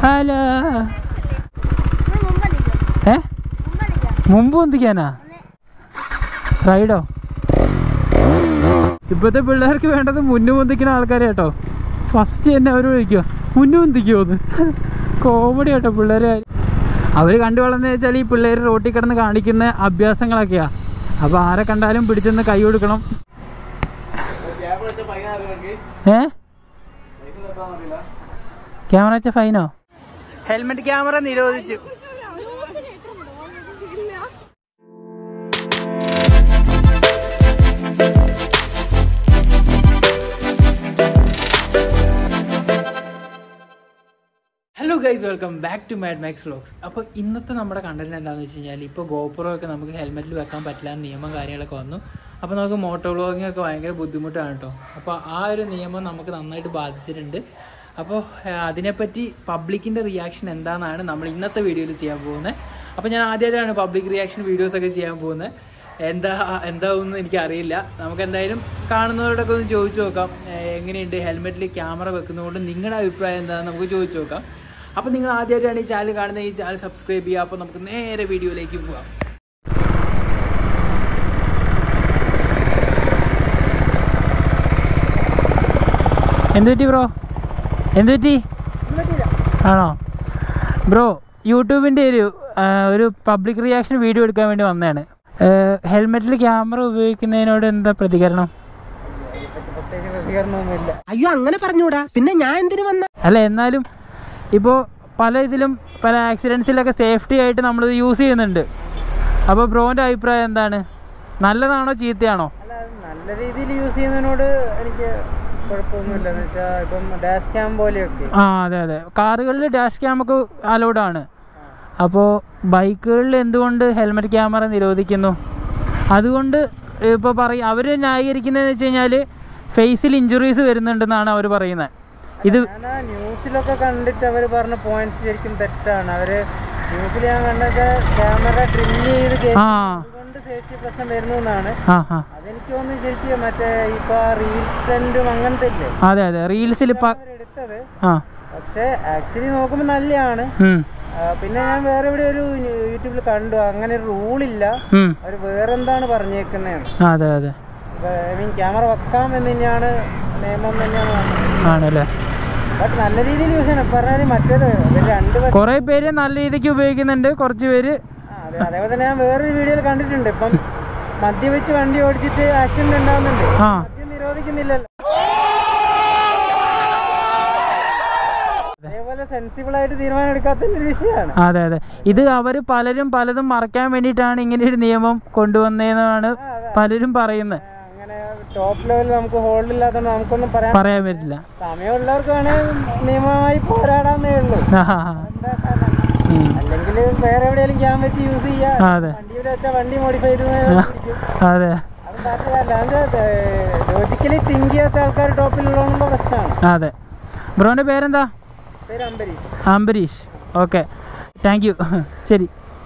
Hello ഏ മുമ്പ് എന്തിക്കാനാ റൈഡോ ഇപ്പോഴത്തെ പിള്ളേർക്ക് വേണ്ടത് മുന്നു പൊന്തിക്കുന്ന ആൾക്കാരെ കേട്ടോ ഫസ്റ്റ് തന്നെ അവർ വിളിക്കുക മുന്നു പൊന്തിക്കുമോന്ന് കോമഡി കേട്ടോ പിള്ളേർ അവർ കണ്ടു വളർന്നു വെച്ചാൽ ഈ പിള്ളേർ റോട്ടിൽ കിടന്ന് കാണിക്കുന്ന അഭ്യാസങ്ങളൊക്കെയാ അപ്പോൾ ആരെ കണ്ടാലും പിടിച്ചെന്ന് കൈ കൊടുക്കണം ഏ ക്യാമറ വെച്ച ഫൈനോ ഹെൽമെറ്റ് ക്യാമറ നിരോധിച്ചു hello guys welcome back to Mad Max vlogs അപ്പോൾ ഇന്നത്തെ നമ്മുടെ കണ്ടന്റ് എന്താണെന്ന് വെച്ച് കഴിഞ്ഞാൽ ഇപ്പോൾ ഗോപ്രോ ഒക്കെ നമുക്ക് ഹെൽമെറ്റിൽ വെക്കാൻ പറ്റില്ല എന്ന് നിയമം കാര്യങ്ങളൊക്കെ വന്നു അപ്പോൾ നമുക്ക് മോട്ടോ വ്ളോഗിംഗ് ഒക്കെ ഭയങ്കര ബുദ്ധിമുട്ടാണ് കേട്ടോ അപ്പോൾ ആ ഒരു നിയമം നമുക്ക് നന്നായിട്ട് ബാധിച്ചിട്ടുണ്ട് അപ്പോൾ ആ, അതിനെപ്പറ്റി പബ്ലിക്കിൻ്റെ റിയാക്ഷൻ എന്താണെന്നാണ് നമ്മൾ ഇന്നത്തെ വീഡിയോയിൽ ചെയ്യാൻ പോകുന്നത് അപ്പോൾ ഞാൻ ആദ്യമായിട്ടാണ് പബ്ലിക് റിയാക്ഷൻ വീഡിയോസ് ഒക്കെ ചെയ്യാൻ പോകുന്നത് എന്താ എന്താവുമെന്ന് എനിക്കറിയില്ല നമുക്ക് എന്തായാലും കാണുന്നവരോടൊക്കെ ഒന്ന് ചോദിച്ചു നോക്കാം ഏഹ് എങ്ങനെയുണ്ട് ഹെൽമെറ്റിൽ ക്യാമറ വെക്കുന്നതുകൊണ്ട് നിങ്ങളുടെ അഭിപ്രായം എന്താണെന്ന് നമുക്ക് ചോദിച്ചു നോക്കാം അപ്പോൾ നിങ്ങൾ ആദ്യമായിട്ടാണ് ഈ ചാനൽ കാണുന്നത് ഈ ചാനൽ സബ്സ്ക്രൈബ് ചെയ്യുക അപ്പോൾ നമുക്ക് നേരെ വീഡിയോയിലേക്ക് പോകാം എന്തുപറ്റി ബ്രോ എന്തുപറ്റി ആണോ ബ്രോ യൂട്യൂബിൻ്റെ ഒരു ആ, ഒരു പബ്ലിക് റിയാക്ഷൻ വീഡിയോ എടുക്കാൻ വേണ്ടി വന്നതാണ് ഹെൽമെറ്റിൽ ക്യാമറ ഉപയോഗിക്കുന്നതിനോട് എന്താ പ്രതികരണം അയ്യോ അങ്ങനെ പറഞ്ഞൂടാ പിന്നെ ഞാൻ എന്തിനു വന്ന അല്ല എന്നാലും ഇപ്പോൾ പല ഇതിലും പല ആക്സിഡൻസിലൊക്കെ സേഫ്റ്റി ആയിട്ട് നമ്മൾ യൂസ് ചെയ്യുന്നുണ്ട് അപ്പോൾ ബ്രോൻ്റെ അഭിപ്രായം എന്താണ് നല്ലതാണോ ചീത്തയാണോ അല്ല അത് നല്ല രീതിയിൽ യൂസ് ചെയ്യുന്നതിനോട് എനിക്ക് കുഴപ്പമൊന്നുമില്ല എന്ന് വെച്ചാൽ ഇപ്പം ഡാഷ് ക്യാം പോലെയൊക്കെ ആ അതെ അതെ കാറുകളിൽ ഡാഷ് ക്യാമൊക്കെ അലൗഡ് ആണ് അപ്പോൾ ബൈക്കുകളിൽ എന്തുകൊണ്ട് ഹെൽമെറ്റ് ക്യാമറ നിരോധിക്കുന്നു അതുകൊണ്ട് ഇപ്പോൾ പറയും അവർ ന്യായീകരിക്കുന്നതെന്ന് വെച്ച് കഴിഞ്ഞാൽ ഫേസിൽ ഇഞ്ചുറീസ് വരുന്നുണ്ടെന്നാണ് അവർ പറയുന്നത് ഇത് ഞാൻ ആ ന്യൂസിലൊക്കെ കണ്ടിട്ട് അവർ പറഞ്ഞ പോയിന്റ്സ് ശരിക്കും തെറ്റാണ് അവര് ന്യൂസിൽ ഞാൻ കണ്ടത് ക്യാമറ ട്രിം ചെയ്ത് കേറ്റി ആ അതുകൊണ്ട് സേഫ്റ്റി പ്രശ്നം വരുന്നു എന്നാണ് ആ ആ അതെനിക്ക് തോന്നുന്നു ശരിക്കും മറ്റേ ഇപ്പൊ റീൽസ് ട്രെൻഡും അങ്ങനത്തെ ഇല്ലേ അതെ അതെ റീൽസിൽ ഇപ്പം അവരെടുത്തത് ആ പക്ഷെ ആക്ച്വലി നോക്കുമ്പോൾ നല്ലതാണ് ഉം, ആ, പിന്നെ ഞാൻ വേറെ എവിടെ ഒരു യൂട്യൂബിൽ കണ്ടു അങ്ങനെ ഒരു റൂളില്ല ഉം. അവർ വേറെന്താണ് പറഞ്ഞേക്കുന്നതാണ് അതെ അതെ ഐ മീൻ ക്യാമറ വെക്കാം എന്ന് തന്നെയാണ് നിയമം തന്നെയാണ് പറഞ്ഞത്. ആണല്ലേ ബട്ട് നല്ല രീതിയിൽ യൂസ് ചെയ്യണം പറഞ്ഞാൽ മറ്റേത് അതിൽ രണ്ട് വശം- കുറേ പേര് നല്ല രീതിക്ക് ഉപയോഗിക്കുന്നുണ്ട് കുറച്ച് പേര് ആ, അതെ അതേപോലെ തന്നെ ഞാൻ വേറൊരു വീഡിയോയിൽ കണ്ടിട്ടുണ്ട് ഇപ്പം മദ്യപിച്ച് വണ്ടി ഓടിച്ചിട്ട് ആക്സിഡന്റ് ഉണ്ടാവുന്നുണ്ട് ആ മദ്യം നിരോധിക്കുന്നില്ലല്ലോ അതേപോലെ സെൻസിബിൾ ആയിട്ട് തീരുമാനം എടുക്കാത്തതിന്റെ ഒരു വിഷയമാണ് അതെ അതെ ഇത് അവർ പലരും പലതും മറക്കാൻ വേണ്ടിയിട്ടാണ് ഇങ്ങനെ ഒരു നിയമം കൊണ്ടുവന്നതെന്നാണ് പലരും പറയുന്നത് അങ്ങനെ ടോപ്പ് ലെവലിൽ നമുക്ക് ഹോൾഡ് ഇല്ലാത്തതുകൊണ്ട് നമുക്കൊന്നും പറയാൻ പറയാൻ പറ്റില്ല സമയമുള്ളവർക്ക് വേണേൽ നിയമമായി പോരാടാന്നേ ഉള്ളൂ ആഹാ. എന്താ കാരണം? ഉം. അല്ലെങ്കിൽ വേറെ എവിടെയെങ്കിലും ക്യാൻ വെച്ച് യൂസ് ചെയ്യാം അതെ വണ്ടിയിൽ വെച്ചാൽ വണ്ടി മോഡിഫൈ ചെയ്ത് അതെ അത് പറഞ്ഞതല്ല ലോജിക്കലി തിങ്ക് ചെയ്യാത്ത ആൾക്കാർ ടോപ്പിലുള്ളതുകൊണ്ടുള്ള പ്രശ്നമാണ് അതെ ബ്രോന്റെ പേരെന്താ പേര് Ambareesh Ambareesh okay thank you ശരി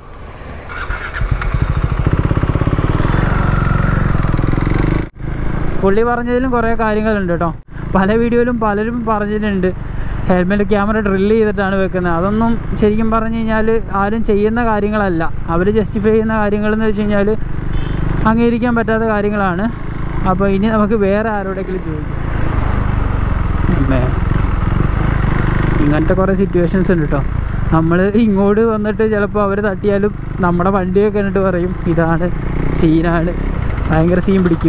പുള്ളി പറഞ്ഞതിലും കുറേ കാര്യങ്ങളുണ്ട് കേട്ടോ പല വീഡിയോയിലും പലരും പറഞ്ഞിട്ടുണ്ട് ഹെൽമെറ്റ് ക്യാമറ ഡ്രില്ല് ചെയ്തിട്ടാണ് വെക്കുന്നത് അതൊന്നും ശരിക്കും പറഞ്ഞു കഴിഞ്ഞാൽ ആരും ചെയ്യുന്ന കാര്യങ്ങളല്ല അവർ ജസ്റ്റിഫൈ ചെയ്യുന്ന കാര്യങ്ങളെന്ന് വെച്ച് കഴിഞ്ഞാൽ അംഗീകരിക്കാൻ പറ്റാത്ത കാര്യങ്ങളാണ് അപ്പോൾ ഇനി നമുക്ക് വേറെ ആരോടെങ്കിലും ചോദിക്കാം അമ്മേ. ഇങ്ങനത്തെ കുറേ സിറ്റുവേഷൻസ് ഉണ്ട് കേട്ടോ നമ്മൾ ഇങ്ങോട്ട് വന്നിട്ട് ചിലപ്പോൾ അവർ തട്ടിയാലും നമ്മുടെ വണ്ടിയൊക്കെ കണ്ടിട്ട് പറയും ഇതാണ് സീനാണ് ഭയങ്കര സീൻ പിടിക്കും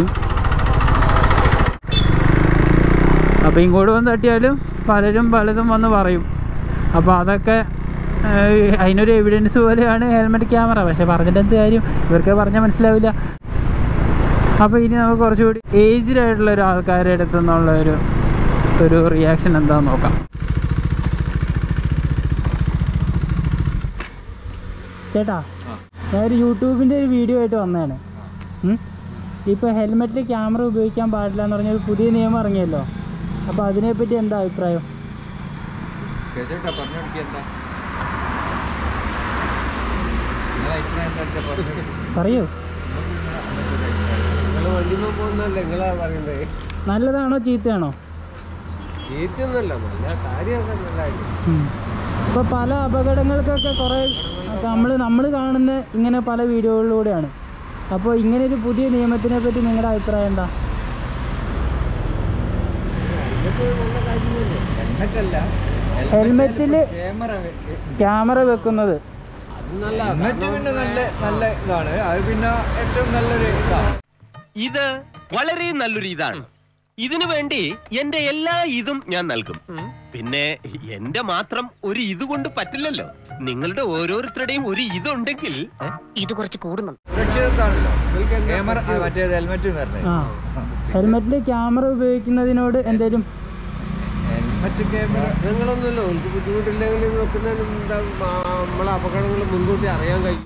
അപ്പോൾ ഇങ്ങോട്ട് വന്ന് തട്ടിയാലും പലരും പലതും വന്ന് പറയും അപ്പോൾ അതൊക്കെ ഏഹ്, അതിനൊരു എവിഡൻസ് പോലെയാണ് ഹെൽമെറ്റ് ക്യാമറ പക്ഷെ പറഞ്ഞിട്ട് എന്ത് കാര്യം ഇവർക്ക് പറഞ്ഞാൽ മനസ്സിലാവില്ല അപ്പോൾ ഇനി നമുക്ക് കുറച്ചുകൂടി ഏജ്ഡ് ആയിട്ടുള്ള ഒരു ആൾക്കാരുടെ അടുത്തു നിന്നുള്ള ഒരു ഒരു റിയാക്ഷൻ എന്താണെന്ന് നോക്കാം ചേട്ടാ ഞാൻ ഒരു യൂട്യൂബിൻ്റെ ഒരു വീഡിയോ ആയിട്ട് വന്നതാണ് ഇപ്പോൾ ഹെൽമെറ്റിൽ ക്യാമറ ഉപയോഗിക്കാൻ പാടില്ല എന്ന് പറഞ്ഞൊരു പുതിയ നിയമം ഇറങ്ങിയല്ലോ അപ്പോൾ അതിനെപ്പറ്റി എന്താ അഭിപ്രായം കേശവട്ടാ പറഞ്ഞു കൊടുക്കുക എന്താ നിങ്ങളെ അഭിപ്രായം എന്താ വെച്ചാൽ പറഞ്ഞു കൊടുക്ക്. പറയൂ നിങ്ങള് വണ്ടിമ്മ പോകുന്നല്ലേ നിങ്ങളാ പറയുന്നത് നല്ലതാണോ ചീത്തയാണോ ചീറ്റൊന്നുമല്ല നല്ല കാര്യമൊക്കെ നല്ലതായിരുന്നു ഉം. ഇപ്പോൾ പല അപകടങ്ങൾക്കൊക്കെ കുറേ നമ്മൾ നമ്മൾ കാണുന്ന ഇങ്ങനെ പല വീഡിയോകളിലൂടെയാണ് അപ്പോൾ ഇങ്ങനെ ഒരു പുതിയ നിയമത്തിനെ പറ്റി നിങ്ങളുടെ അഭിപ്രായം എന്താ ഹെൽമെറ്റല്ല ഹെൽമെറ്റില് ക്യാമറ ക്യാമറ വെക്കുന്നത് ഹെൽമെറ്റ് പിന്നെ നല്ല നല്ല ഇതാണ് അത് പിന്നെ ഏറ്റവും നല്ലൊരു ഇതാണ് ഇത് വളരെ നല്ലൊരു ഇതാണ് ഇതിനു വേണ്ടി എന്റെ എല്ലാ ഇതും ഞാൻ നൽകും പിന്നെ എന്റെ മാത്രം ഒരു ഇത് കൊണ്ട് പറ്റില്ലല്ലോ നിങ്ങളുടെ ഓരോരുത്തരുടെയും ഒരു ഇതുണ്ടെങ്കിൽ ഏ? ഇത് കുറച്ച് കൂടുന്നു സുരക്ഷിതത്വമാണല്ലോ ക്യാമറ ആ, മറ്റേത് ഹെൽമെറ്റ് എന്ന് പറഞ്ഞത് ആ ഹെൽമെറ്റിൽ ക്യാമറ ഉപയോഗിക്കുന്നതിനോട് എന്തേലും ഹെൽമെറ്റ് ക്യാമറ നിങ്ങളൊന്നുമല്ലോ എനിക്ക് ബുദ്ധിമുട്ടില്ലെങ്കിൽ ഇത് വെക്കുന്നതിന് എന്താ നമ്മളെ അപകടങ്ങൾ മുൻകൂട്ടി അറിയാൻ കഴിയും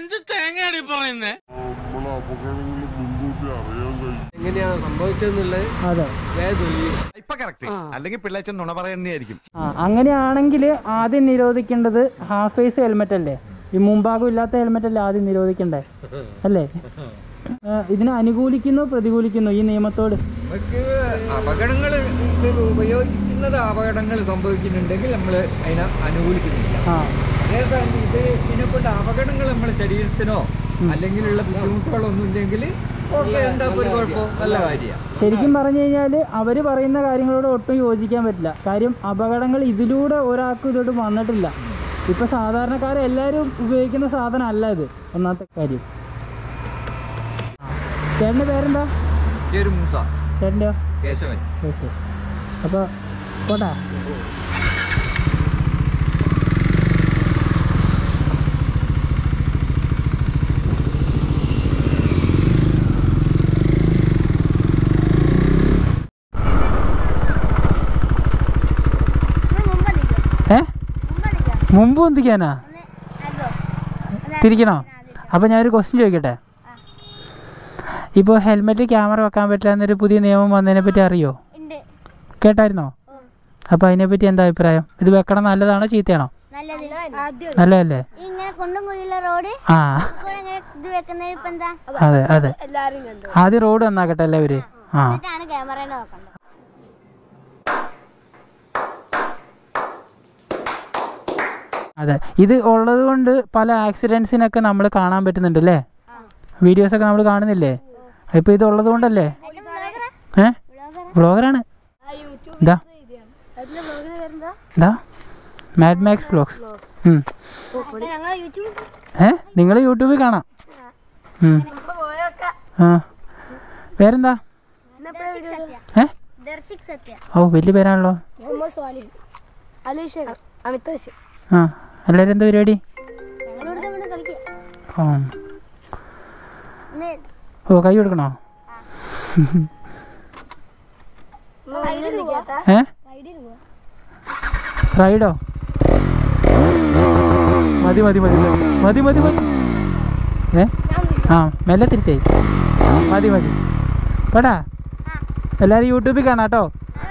എങ്ങനെയാ സംഭവിച്ചെന്നുള്ളത് അതെ വേഗം തെളിയും ഇപ്പൊ കറക്റ്റ് അല്ലെങ്കിൽ പിള്ളേച്ചൻ നുണ പറയുന്നതായിരിക്കും ആ അങ്ങനെയാണെങ്കിൽ ആദ്യം നിരോധിക്കേണ്ടത് ഹാഫ് ഫേസ് ഹെൽമെറ്റ് അല്ലേ ഈ മുമ്പാകം ഇല്ലാത്ത ഹെൽമെറ്റ് അല്ലേ ആദ്യം നിരോധിക്കണ്ടേ അല്ലേ ആ, ഇതിനെ അനുകൂലിക്കുന്നു പ്രതികൂലിക്കുന്നു ഈ നിയമത്തോട് നമുക്ക് അപകടങ്ങൾ ഉപയോഗിക്കുന്നത് അപകടങ്ങൾ സംഭവിക്കുന്നുണ്ടെങ്കിൽ നമ്മൾ അതിനെ അനുകൂലിക്കുന്നില്ല ആ അതേസമയം ഇത് ഇതിനെക്കൊണ്ട് അപകടങ്ങൾ നമ്മുടെ ശരീരത്തിനോ അല്ലെങ്കിലുള്ള ബുദ്ധിമുട്ടുകളോ ഒന്നും ഇല്ലെങ്കിൽ ഓക്കെ എന്താ ഇപ്പൊ ഒരു കുഴപ്പം നല്ല കാര്യമാണ് ശരിക്കും പറഞ്ഞു കഴിഞ്ഞാൽ അവർ പറയുന്ന കാര്യങ്ങളോട് ഒട്ടും യോജിക്കാൻ പറ്റില്ല കാര്യം അപകടങ്ങൾ ഇതിലൂടെ ഒരാൾക്കും ഇതോട്ട് വന്നിട്ടില്ല ഇപ്പൊ സാധാരണക്കാരെല്ലാവരും ഉപയോഗിക്കുന്ന സാധനം അല്ല ഇത് ഒന്നാമത്തെ കാര്യം ചേട്ടൻ്റെ പേരെന്താ ഈ ഒരു മൂസ ചേട്ടൻ്റെയോ കേശവൻ ശരി അപ്പോൾ പോട്ടാ ഏ മുമ്പ് എന്തിക്കാനാ തിരിക്കണോ അപ്പോൾ ഞാനൊരു ക്വസ്റ്റ്യൻ ചോദിക്കട്ടെ ഇപ്പോൾ ഹെൽമെറ്റ് ക്യാമറ വെക്കാൻ പറ്റില്ല എന്നൊരു പുതിയ നിയമം വന്നതിനെ പറ്റി അറിയോ ഉണ്ട് കേട്ടായിരുന്നോ അപ്പോൾ അതിനെപ്പറ്റി എന്താ അഭിപ്രായം ഇത് വെക്കണം നല്ലതാണോ ചീത്തയാണോ നല്ലത് നല്ലതല്ലേ ഇങ്ങനെ കൊണ്ടും കുഴിയുള്ള റോഡ് ആ ഇപ്പോൾ ഇങ്ങനെ ഇത് വെക്കുന്നത് ഇപ്പൊ എന്താ അതെ അതെ ആദ്യം റോഡ് നന്നാക്കട്ടെ എല്ലാവര് ആ എന്നിട്ടാണ് ക്യാമറ നോക്കേണ്ടത് അതെ ഇത് ഉള്ളത് കൊണ്ട് പല ആക്സിഡൻസിനൊക്കെ നമ്മൾ കാണാൻ പറ്റുന്നുണ്ട് അല്ലേ വീഡിയോസ് ഒക്കെ നമ്മൾ കാണുന്നില്ലേ ഇപ്പൊ ഇത് ഉള്ളത് കൊണ്ടല്ലേ ഏ വ്ളോഗറാണ് ഇതാ ഇതാ മാഡ് മാക്സ് വ്ളോഗ്സ് ഞങ്ങളെ യൂട്യൂബ് ഏ നിങ്ങൾ യൂട്യൂബിൽ കാണാം ഉം. ആ പേരെന്താ ഏ ദർശിക് സത്യ ഓ വലിയ പേരാണല്ലോ അമിതോഷ് ആ എല്ലാവരും എന്താ പരിപാടി ഞങ്ങളിവിടെ ഇവിടെ കളിക്കുക ആ ഇന്ന് ഓ കൈ കൊടുക്കണോ ഏ റൈഡോ മതി മതി മതി മതി മതി മതി ഏ ആ മെല്ലെ തിരിച്ചേ മതി മതി പോടാ എല്ലാവരും യൂട്യൂബിൽ കാണാം കേട്ടോ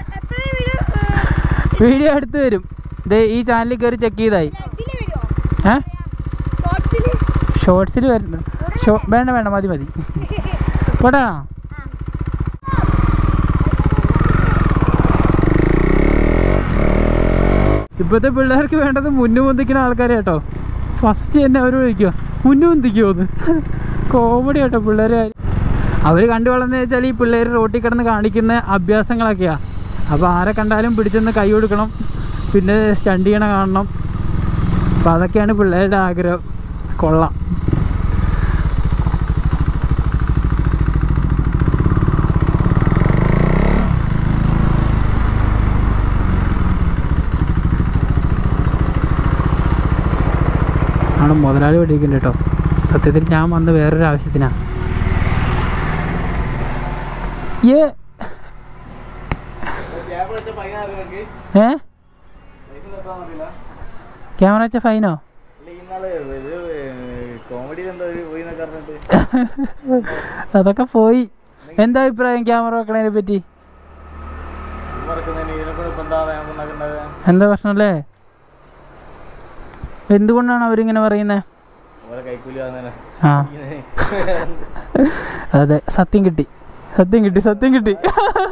വീഡിയോ അടുത്ത് വരും ദേ ഈ ചാനലിൽ കയറി ചെക്ക് ചെയ്തായി ഏ ഷോർട്സിൽ വരുന്നു ഷോ വേണ്ട വേണ്ട മതി മതി പോടാ ഇപ്പോഴത്തെ പിള്ളേർക്ക് വേണ്ടത് മുന്നു പൊന്തിക്കുന്ന ആൾക്കാരെ കേട്ടോ ഫസ്റ്റ് തന്നെ അവർ വിളിക്കുക മുന്നു പൊന്തിക്കുമോന്ന് കോമഡി കേട്ടോ പിള്ളേർ അവർ കണ്ടു വളർന്നു വെച്ചാൽ ഈ പിള്ളേർ റോട്ടിൽ കിടന്ന് കാണിക്കുന്ന അഭ്യാസങ്ങളൊക്കെയാ അപ്പോൾ ആരെ കണ്ടാലും പിടിച്ചെന്ന് കൈ കൊടുക്കണം പിന്നെ സ്റ്റണ്ട് ചെയ്യണ കാണണം അപ്പോൾ അതൊക്കെയാണ് പിള്ളേരുടെ ആഗ്രഹം കൊള്ളാം ആണ് മുതലാളി പഠിക്കുന്നുണ്ട് കേട്ടോ സത്യത്തിൽ ഞാൻ വന്ന് വേറൊരു ആവശ്യത്തിനാ ഏ ഏ ക്യാമറ വെച്ച ഫൈനോ അതൊക്കെ പോയി എന്താ അഭിപ്രായം ക്യാമറ വെക്കണതിനെ പറ്റി എന്താ പ്രശ്നമല്ലേ എന്തുകൊണ്ടാണ് അവരിങ്ങനെ പറയുന്നത് ആ അതെ സത്യം കിട്ടി സത്യം കിട്ടി സത്യം കിട്ടി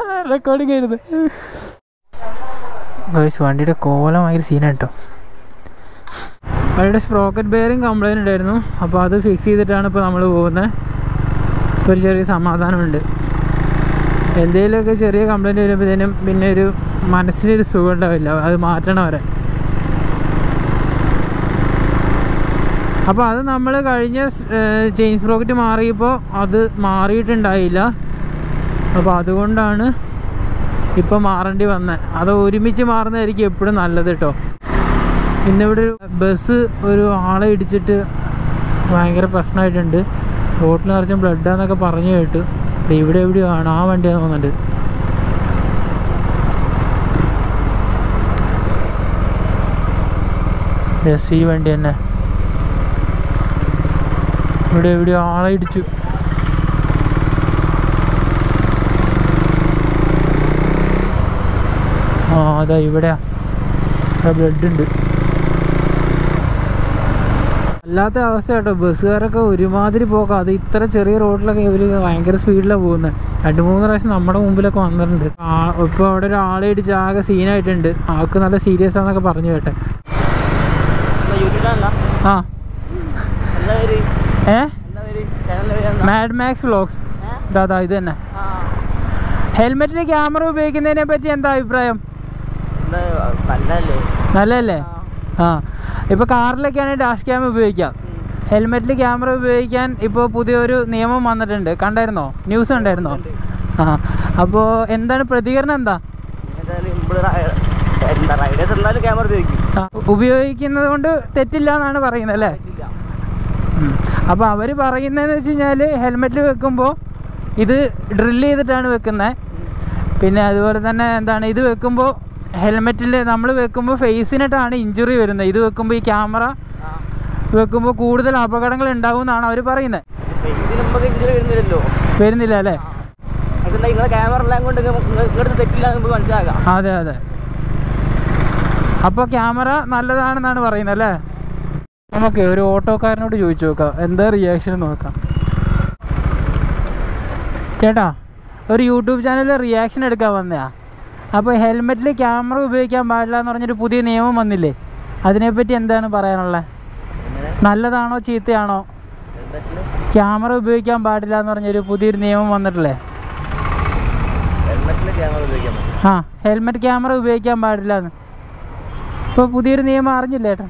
റെക്കോർഡിംഗ് ആയിരുന്നു ഗോയ്സ് വണ്ടിയുടെ കോലം ഭയങ്കര സീനാണ് കേട്ടോ അവരുടെ സ്പ്രോക്കറ്റ് ബെയറിങ് കംപ്ലൈൻറ്റ് ഉണ്ടായിരുന്നു അപ്പോൾ അത് ഫിക്സ് ചെയ്തിട്ടാണ് ഇപ്പോൾ നമ്മൾ പോകുന്നത് ഇപ്പോൾ ഒരു ചെറിയ സമാധാനമുണ്ട് എന്തെങ്കിലുമൊക്കെ ചെറിയ കംപ്ലൈൻറ്റ് വരുമ്പോഴത്തേനും പിന്നെ ഒരു മനസ്സിനൊരു സുഖം ഉണ്ടാവില്ല അത് മാറ്റണം അവരെ അപ്പോൾ അത് നമ്മൾ കഴിഞ്ഞ ചെയിൻ സ്പ്രോക്കറ്റ് മാറിയപ്പോൾ അത് മാറിയിട്ടുണ്ടായില്ല അപ്പോൾ അതുകൊണ്ടാണ് ഇപ്പോൾ മാറേണ്ടി വന്നത് അത് ഒരുമിച്ച് മാറുന്നതായിരിക്കും എപ്പോഴും നല്ലത് കേട്ടോ ഇന്നിവിടെ ഒരു ബസ് ഒരു ആളെ ഇടിച്ചിട്ട് ഭയങ്കര പ്രശ്നമായിട്ടുണ്ട് റോട്ടിൽ നിറച്ചും ബ്ലഡാന്നൊക്കെ പറഞ്ഞു കേട്ടു ദേ ഇവിടെ എവിടെയോ ആണ് ആ വണ്ടിയാന്ന് തോന്നുന്നുണ്ട് യെസ് ഈ വണ്ടി തന്നെ ഇവിടെ എവിടെയോ ആളെ ഇടിച്ചു ആ അതാ ഇവിടെയാ ഇവിടെ ബ്ലഡ് ഉണ്ട് അല്ലാത്ത അവസ്ഥ കേട്ടോ ബസ്സുകാരൊക്കെ ഒരുമാതിരി പോക്കാം അത് ഇത്ര ചെറിയ റോഡിലൊക്കെ ഇവർ ഭയങ്കര സ്പീഡിലാണ് പോകുന്നത് രണ്ട് മൂന്ന് പ്രാവശ്യം നമ്മുടെ മുമ്പിലൊക്കെ വന്നിട്ടുണ്ട് ഇപ്പോൾ അവിടെ ഒരു ആളെ ഇടിച്ച് ആകെ സീനായിട്ടുണ്ട് ആൾക്ക് നല്ല സീരിയസ് ആണെന്നൊക്കെ പറഞ്ഞു കേട്ടെ ആ ഏ മാഡ് മാക്സ് വ്ലോഗ്സ് ദാദാ ഇത് തന്നെ ഹെൽമെറ്റിന് ക്യാമറ ഉപയോഗിക്കുന്നതിനെ പറ്റി എന്താ അഭിപ്രായം നല്ലതല്ലേ ആ ഇപ്പോൾ കാറിലൊക്കെയാണെങ്കിൽ ഡാഷ് ക്യാം ഉപയോഗിക്കാം ഹെൽമെറ്റിൽ ക്യാമറ ഉപയോഗിക്കാൻ ഇപ്പോൾ പുതിയൊരു നിയമം വന്നിട്ടുണ്ട് കണ്ടായിരുന്നോ ന്യൂസ് കണ്ടായിരുന്നോ ആ അപ്പോൾ എന്താണ് പ്രതികരണം എന്താ റൈഡേഴ്സ് എന്തായാലും ക്യാമറ ഉപയോഗിക്കും ആ, ഉപയോഗിക്കുന്നത് കൊണ്ട് തെറ്റില്ല എന്നാണ് പറയുന്നത് അല്ലേ അപ്പോൾ അവർ പറയുന്നതെന്ന് വെച്ച് കഴിഞ്ഞാൽ ഹെൽമെറ്റിൽ വെക്കുമ്പോൾ ഇത് ഡ്രില്ല് ചെയ്തിട്ടാണ് വെക്കുന്നത് പിന്നെ അതുപോലെ തന്നെ എന്താണ് ഇത് വെക്കുമ്പോൾ ഹെൽമെറ്റിൽ നമ്മൾ വെക്കുമ്പോൾ ഫേസിനിട്ടാണ് ഇഞ്ചുറി വരുന്നത് ഇത് വെക്കുമ്പോൾ ഈ ക്യാമറ വെക്കുമ്പോൾ കൂടുതൽ അപകടങ്ങൾ ഉണ്ടാവും എന്നാണ് അവർ പറയുന്നത് ഇതിന് നമുക്ക് ഇഞ്ചുറി വരുന്നില്ലല്ലോ വരുന്നില്ല അല്ലേ അതെന്താ നിങ്ങളെ ക്യാമറ എല്ലാം കൊണ്ട് നിങ്ങളുടെ തെറ്റില്ല നമുക്ക് മനസ്സിലാക്കാം അതെ അതെ അപ്പോൾ ക്യാമറ നല്ലതാണെന്നാണ് പറയുന്നത് അല്ലേ നമുക്ക് ഒരു ഓട്ടോക്കാരനോട് ചോദിച്ചു നോക്കാം എന്താ റിയാക്ഷൻ നോക്കാം ചേട്ടാ ഒരു യൂട്യൂബ് ചാനലിൽ റിയാക്ഷൻ എടുക്കാൻ വന്നതാ അപ്പോൾ ഹെൽമെറ്റിൽ ക്യാമറ ഉപയോഗിക്കാൻ പാടില്ല എന്ന് പറഞ്ഞൊരു പുതിയ നിയമം വന്നില്ലേ അതിനെപ്പറ്റി എന്താണ് പറയാനുള്ളത് നല്ലതാണോ ചീത്തയാണോ ക്യാമറ ഉപയോഗിക്കാൻ പാടില്ല എന്ന് പറഞ്ഞൊരു പുതിയൊരു നിയമം വന്നിട്ടില്ലേ ഹെൽമെറ്റിൽ ക്യാമറ ഉപയോഗിക്കാൻ പറ്റും ആ ഹെൽമെറ്റ് ക്യാമറ ഉപയോഗിക്കാൻ പാടില്ല എന്ന് ഇപ്പോൾ പുതിയൊരു നിയമം അറിഞ്ഞില്ല ഏട്ടാ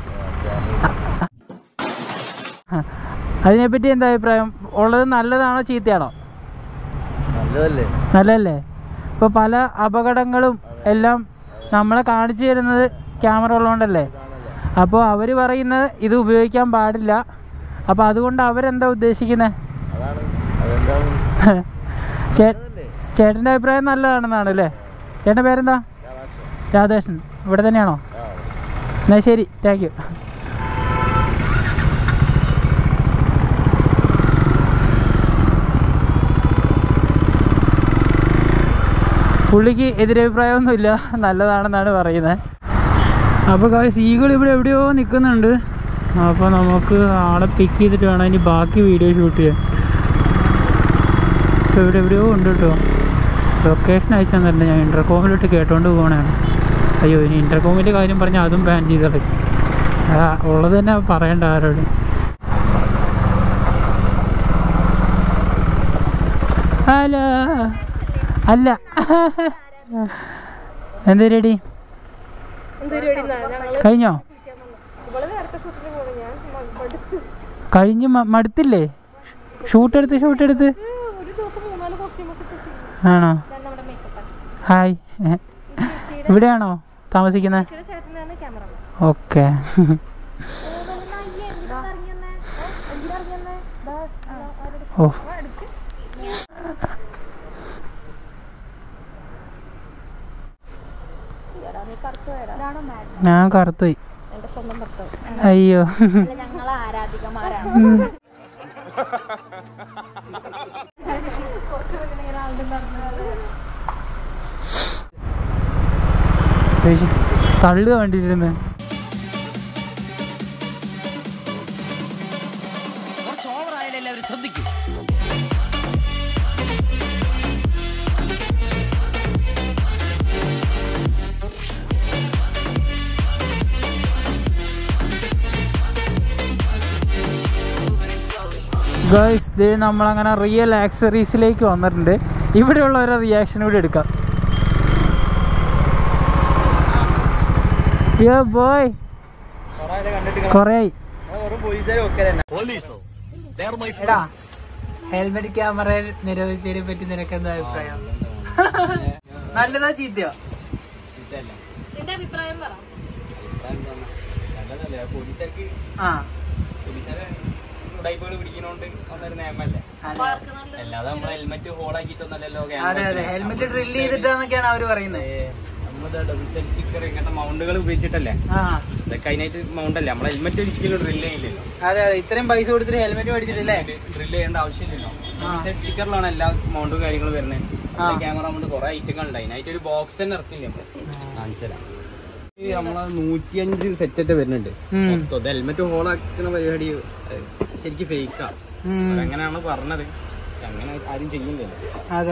ആ. അതിനെപ്പറ്റി എന്താ അഭിപ്രായം ഉള്ളത് നല്ലതാണോ ചീത്തയാണോ നല്ലതല്ലേ നല്ലതല്ലേ ഇപ്പോൾ പല അപകടങ്ങളും എല്ലാം നമ്മളെ കാണിച്ചു തരുന്നത് ക്യാമറ ഉള്ളതുകൊണ്ടല്ലേ അപ്പോൾ അവർ പറയുന്നത് ഇത് ഉപയോഗിക്കാൻ പാടില്ല അപ്പോൾ അതുകൊണ്ട് അവരെന്താ ഉദ്ദേശിക്കുന്നത് അതാണ് അതെന്താണ് ചേ ചേട്ടൻ്റെ അഭിപ്രായം നല്ലതാണെന്നാണ് അല്ലേ ചേട്ടൻ്റെ പേരെന്താ രാധാകൃഷ്ണൻ ഇവിടെ തന്നെയാണോ എന്നാൽ ശരി താങ്ക് യു പുള്ളിക്ക് എതിരഭിപ്രായമൊന്നുമില്ല നല്ലതാണെന്നാണ് പറയുന്നത് അപ്പോൾ ഈഗിൾ ഇവിടെ എവിടെയോ നിൽക്കുന്നുണ്ട് അപ്പോൾ നമുക്ക് ആളെ പിക്ക് ചെയ്തിട്ട് വേണം ഇനി ബാക്കി വീഡിയോ ഷൂട്ട് ചെയ്യാൻ ഇപ്പോൾ ഇവിടെ എവിടെയോ ഉണ്ട് കേട്ടോ ലൊക്കേഷൻ അയച്ചു തന്നിട്ടുണ്ട് ഞാൻ ഇൻ്റർകോമിലിട്ട് കേട്ടോണ്ട് പോകണതാണ് അയ്യോ ഇനി ഇൻ്റർകോമിൻ്റെ കാര്യം പറഞ്ഞാൽ അതും ബാൻ ചെയ്തത് ആ ഉള്ളത് തന്നെ പറയണ്ട ആരോട് ഹലോ അല്ല എന്ത് റെഡി കഴിഞ്ഞോ കഴിഞ്ഞ് മ- മടുത്തില്ലേ ഷൂട്ട് എടുത്ത് ഷൂട്ട് എടുത്ത് ആണോ ഹായ് ഇവിടെയാണോ താമസിക്കുന്നത് ഓക്കെ ഓ ഞാൻ കറുത്തുപോയി അയ്യോ ഞങ്ങളെ ആരാധികമാരാണ് ചേച്ചി, തള്ളുക വേണ്ടിയിരുന്ന് കുറച്ച് ഓവറായാലും എല്ലാവരും ശ്രദ്ധിക്കും ഗേൾസ് ദേ നമ്മളങ്ങനെ റിയൽ ആക്സറീസിലേക്ക് വന്നിട്ടുണ്ട് ഇവിടെയുള്ള ഒരു റിയാക്ഷൻ കൂടി എടുക്കാം യോ ബോയ് കൊറേ എടാ ഹെൽമെറ്റ് ക്യാമറ നിരോധിച്ചതിനെ പറ്റി നിനക്ക് എന്താ അഭിപ്രായം നല്ലതാ ചീത്തയോ നിന്റെ അഭിപ്രായം പറ ആ പാർക്ക് നല്ല അല്ലാതെ നമ്മൾ ഹെൽമെറ്റ് ഹോൾ ആക്കിയിട്ടൊന്നല്ലല്ലോ അതെ അതെ ഹെൽമെറ്റ് ഡ്രിൽ ചെയ്തിട്ടാന്നൊക്കെയാണ് അവര് പറയുന്നത് നമ്മളത് ഡബിൾ സൈഡ് സ്റ്റിക്കർ ഇങ്ങനത്തെ മൗണ്ടുകൾ ഉപയോഗിച്ചിട്ടല്ലേ ആ ഇതൊക്കെ അതിനായിട്ട് മൗണ്ട് അല്ലേ നമ്മളെ ഹെൽമെറ്റ് ഒരിക്കലും ഡ്രിൽ ചെയ്യില്ലല്ലോ അതെ അതെ ഇത്രയും പൈസ കൊടുത്തിട്ട് ഹെൽമെറ്റ് മേടിച്ചിട്ടില്ലേ ഡ്രിൽ ചെയ്യേണ്ട ആവശ്യമില്ലല്ലോ ഡബിൾ സൈഡ് സ്റ്റിക്കറിലാണ് എല്ലാ മൗണ്ടും കാര്യങ്ങളും വരുന്നത് ക്യാമറ മൗണ്ട് കുറെ ഐറ്റങ്ങൾ ഉണ്ട് അതിനായിട്ട് ഒരു ബോക്സ് തന്നെ ഇറക്കില്ല നമ്മൾ കാണിച്ചുതരാം ഈ നമ്മളെ നൂറ്റിയഞ്ച് സെറ്റ് ഒക്കെ വരുന്നുണ്ട് ഉം. ഹെൽമെറ്റ് ഹോൾ ആക്കുന്ന പരിപാടി ഏഹ്, ശരിക്കും ഫേക്കാ ഉം. അങ്ങനെയാണ് പറഞ്ഞത് അങ്ങനെ ആരും ചെയ്യില്ലല്ലോ അതെ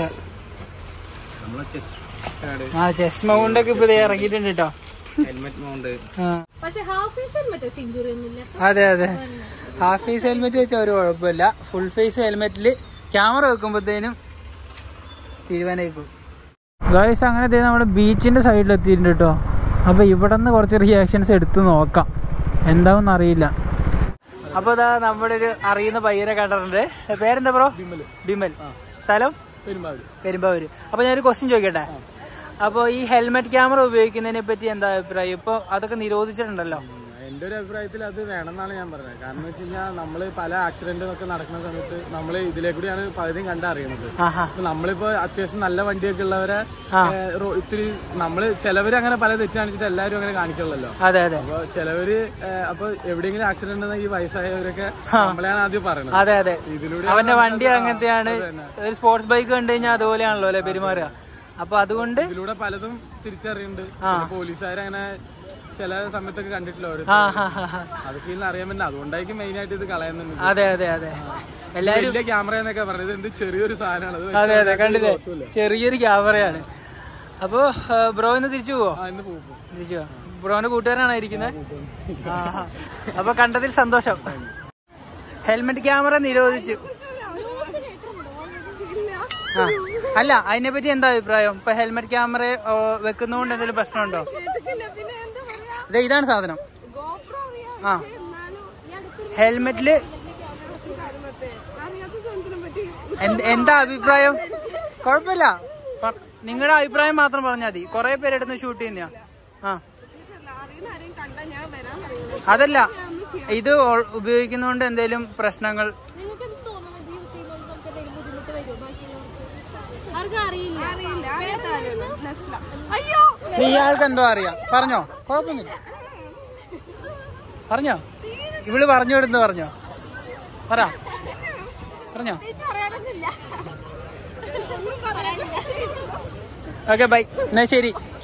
നമ്മളെ ചെസ്റ്റ് കാർഡ് ആ ചെസ് മൗണ്ട് ഒക്കെ ഇപ്പൊ ദേ ഇറങ്ങിയിട്ടുണ്ട് കേട്ടോ ഹെൽമെറ്റ് മൗണ്ട് ആ. പക്ഷെ ഹാഫ് ഫേസ് ഹെൽമെറ്റ് വെച്ച് ഇഞ്ചുറി ഒന്നുമില്ല അതെ അതെ ഹാഫ് ഫേസ് ഹെൽമെറ്റ് വെച്ചാൽ ഒരു കുഴപ്പമില്ല ഫുൾ ഫേസ് ഹെൽമെറ്റിൽ ക്യാമറ വെക്കുമ്പോഴത്തേനും തീരുമാനമായി പോകും ഗായ്സ് അങ്ങനെ ദേ നമ്മുടെ ബീച്ചിന്റെ സൈഡിൽ എത്തിയിട്ടുണ്ട് കേട്ടോ അപ്പൊ ഇവിടെ നിന്ന് കുറച്ച് റിയാക്ഷൻസ് എടുത്ത് നോക്കാം എന്താവും അറിയില്ല അപ്പൊ ഇതാ നമ്മുടെ ഒരു അറിയുന്ന പയ്യനെ കണ്ടിട്ടുണ്ട് പേരെന്താ ബ്രോ ബിമൽ ബിമൽ സ്ഥലം പെരുമ്പാവൂര് അപ്പൊ ഞാനൊരു ക്വസ്റ്റ്യൻ ചോദിക്കട്ടെ അപ്പോൾ ഈ ഹെൽമെറ്റ് ക്യാമറ ഉപയോഗിക്കുന്നതിനെ പറ്റി എന്താ അഭിപ്രായം ഇപ്പൊ അതൊക്കെ നിരോധിച്ചിട്ടുണ്ടല്ലോ എന്റെ ഒരു അഭിപ്രായത്തിൽ അത് വേണമെന്നാണ് ഞാൻ പറഞ്ഞത് കാരണം എന്ന് വെച്ച് കഴിഞ്ഞാൽ നമ്മള് പല ആക്സിഡന്റും ഒക്കെ നടക്കുന്ന സമയത്ത് നമ്മൾ ഇതിലെ കൂടിയാണ് പകുതിയും കണ്ടറിയുന്നത് ആഹാ അപ്പൊ നമ്മളിപ്പോ അത്യാവശ്യം നല്ല വണ്ടിയൊക്കെ ഉള്ളവരെ ഏ, റോ- ഇത്തിരി നമ്മള് ചിലവര് അങ്ങനെ പല തെറ്റ് കാണിച്ചിട്ട് എല്ലാവരും അങ്ങനെ കാണിക്കുള്ളല്ലോ അതെ അതെ അപ്പൊ ചിലവര് ഏ, അപ്പൊ എവിടെയെങ്കിലും ആക്സിഡന്റ് ഉണ്ടെങ്കിൽ ഈ വയസ്സായവരൊക്കെ നമ്മളെയാണ് ആദ്യം പറയുന്നത് അതെ അതെ ഇതിലൂടെ അവന്റെ വണ്ടി അങ്ങനത്തെയാണ് ഒരു സ്പോർട്സ് ബൈക്ക് കണ്ടു കഴിഞ്ഞാൽ അതുപോലെയാണല്ലോ അല്ലെ പെരുമാറുക അപ്പൊ അതുകൊണ്ട് ഇതിലൂടെ പലതും തിരിച്ചറിയുന്നുണ്ട് പോലീസുകാരങ്ങനെ ചില സമയത്തൊക്കെ കണ്ടിട്ടില്ല ഓരോ ആ ഹാ ഹാ ഹാ. അതൊക്കെ ഇതിൽ അറിയാൻ പറ്റില്ല അതുകൊണ്ടായിരിക്കും മെയിൻ ആയിട്ട് ഇത് കളയുന്നുണ്ട് അതെ അതെ അതെ എല്ലാരും വലിയ ക്യാമറ എന്നൊക്കെ പറഞ്ഞത് എന്ത് ചെറിയൊരു സാധനമാണ് അത് അതെ അതെ കണ്ടില്ലേ ചെറിയൊരു ക്യാമറയാണ് അപ്പോ ബ്രോ ഇന്ന് തിരിച്ചു പോവോ ആ, ഇന്ന് പോകും തിരിച്ചു പോവാ ബ്രോന്റെ കൂട്ടുകാരാണ് ഇരിക്കുന്നത് ആഹാ. അപ്പൊ കണ്ടതിൽ സന്തോഷം ഹെൽമെറ്റ് ക്യാമറ നിരോധിച്ചു ആ അല്ല അതിനെ പറ്റി എന്താ അഭിപ്രായം ഇപ്പൊ ഹെൽമെറ്റ് ക്യാമറ ഓ, വെക്കുന്നതുകൊണ്ട് എന്തെങ്കിലും പ്രശ്നമുണ്ടോ ദേ ഇതാണ് സാധനം ആ ഹെൽമെറ്റില് എന്ത്- എന്താ അഭിപ്രായം കുഴപ്പമില്ല പ- നിങ്ങളുടെ അഭിപ്രായം മാത്രം പറഞ്ഞാൽ മതി കുറെ പേരെടുത്ത് ഷൂട്ട് ചെയ്യുന്ന ആ അതല്ല ഇത് ഓൾ- ഉപയോഗിക്കുന്നതുകൊണ്ട് എന്തെങ്കിലും പ്രശ്നങ്ങൾ നിങ്ങൾക്ക് എന്ത് തോന്നുന്നു ഇത് യൂസ് ചെയ്യുന്നതുകൊണ്ട് നമുക്ക് എന്തെങ്കിലും ബുദ്ധിമുട്ട് വരുമോ ബാക്കിയുള്ളവർക്ക് ആർക്കും അറിയില്ല അയ്യോ ഇയാൾക്ക് എന്തോ അറിയാം പറഞ്ഞോ കുഴപ്പമൊന്നുമില്ല പറഞ്ഞോ ഇവള് പറഞ്ഞു കൊടുത്ത് പറഞ്ഞോ പറ പറഞ്ഞോ പറയാനൊന്നുമില്ല ഒന്നും പറയാനില്ല ഓക്കെ ബൈ എന്നാ ശരി